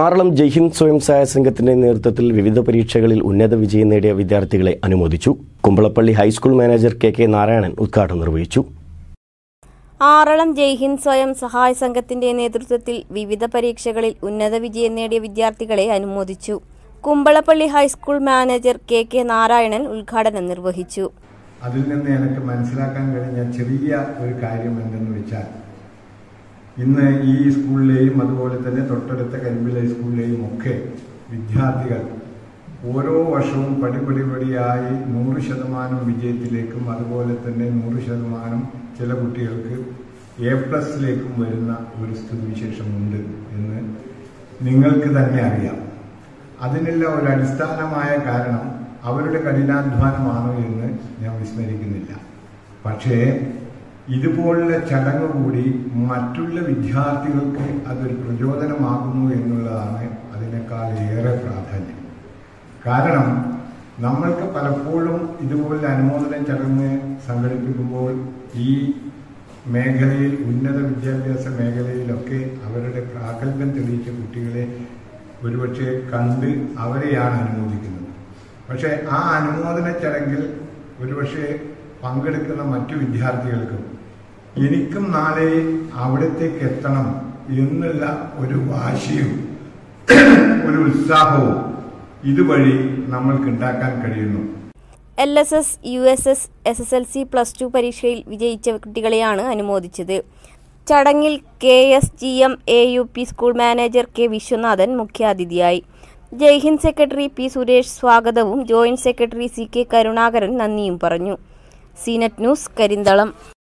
ആറളം ജയ്ഹിന്ദ് സ്വയം സഹായ സംഘത്തിന്റെ നേതൃത്വത്തിൽ വിവിധ പരീക്ഷകളിൽ ഉന്നത വിജയം നേടിയ വിദ്യാർത്ഥികളെ അനുമോദിച്ചു Kumbalappally high school manager K K Narayanan ഉദ്ഘാടനം നിർവഹിച്ചു ആറളം ജയ്ഹിന്ദ് സ്വയം സഹായ സംഘത്തിന്റെ നേതൃത്വത്തിൽ വിവിധ പരീക്ഷകളിൽ ഉന്നത വിജയം നേടിയ വിദ്യാർത്ഥികളെ അനുമോദിച്ചു Kumbalappally high school manager K K Narayanan ഉദ്ഘാടനം നിർവഹിച്ചു അതിൽ നിന്ന് എനിക്ക് മനസ്സിലാക്കാൻ കഴിഞ്ഞ ചെറിയ ഒരു കാര്യം എന്തെന്ന് വെച്ചാൽ ഇന്ന് ഈ സ്കൂളിലെയും അതുപോലെ തന്നെ തൊട്ടടുത്ത കരിമ്പിലെ സ്കൂളിലെയും ഒക്കെ വിദ്യാർത്ഥികൾ ഓരോ വർഷവും പടിപടിപടിയായി നൂറ് ശതമാനം വിജയത്തിലേക്കും അതുപോലെ തന്നെ നൂറ് ശതമാനം ചില കുട്ടികൾക്ക് എ പ്ലസിലേക്കും വരുന്ന ഒരു സ്ഥിതിവിശേഷമുണ്ട് എന്ന് നിങ്ങൾക്ക് തന്നെ അറിയാം അതിനുള്ള ഒരു അടിസ്ഥാനമായ കാരണം അവരുടെ കഠിനാധ്വാനമാണ് എന്ന് ഞാൻ വിസ്മരിക്കുന്നില്ല പക്ഷേ ഇതുപോലുള്ള ചടങ്ങ് കൂടി മറ്റുള്ള വിദ്യാർത്ഥികൾക്ക് അതൊരു പ്രചോദനമാകുന്നു എന്നുള്ളതാണ് അതിനേക്കാൾ ഏറെ പ്രാധാന്യം കാരണം നമ്മൾക്ക് പലപ്പോഴും ഇതുപോലെ അനുമോദന ചടങ്ങ് സംഘടിപ്പിക്കുമ്പോൾ ഈ മേഖലയിൽ ഉന്നത വിദ്യാഭ്യാസ മേഖലയിലൊക്കെ അവരുടെ പ്രാഗൽഭ്യം തെളിയിച്ച കുട്ടികളെ ഒരുപക്ഷെ കണ്ട് അവരെയാണ് അനുമോദിക്കുന്നത് പക്ഷേ ആ അനുമോദന ചടങ്ങിൽ ഒരുപക്ഷെ പങ്കെടുക്കുന്ന മറ്റു വിദ്യാർത്ഥികൾക്കും എനിക്കും നാളെ അവിടത്തേക്ക് എത്തണം എന്നുള്ള ഒരു വാശിയും ഒരു ഉത്സാഹവും ഇതുവഴി നമ്മൾക്ക് ഉണ്ടാക്കാൻ കഴിയുന്നു L S S U S S S S L C plus two പരീക്ഷയിൽ വിജയിച്ച കുട്ടികളെയാണ് അനുമോദിച്ചത് ചടങ്ങിൽ K S G M A U P school manager K Viswanathan മുഖ്യാതിഥിയായി ജയ്ഹിന്ദ് സെക്രട്ടറി പി സുരേഷ് സ്വാഗതവും joint secretary C K Karunakaran നന്ദിയും പറഞ്ഞു സീനറ്റ് ന്യൂസ് കരിന്തളം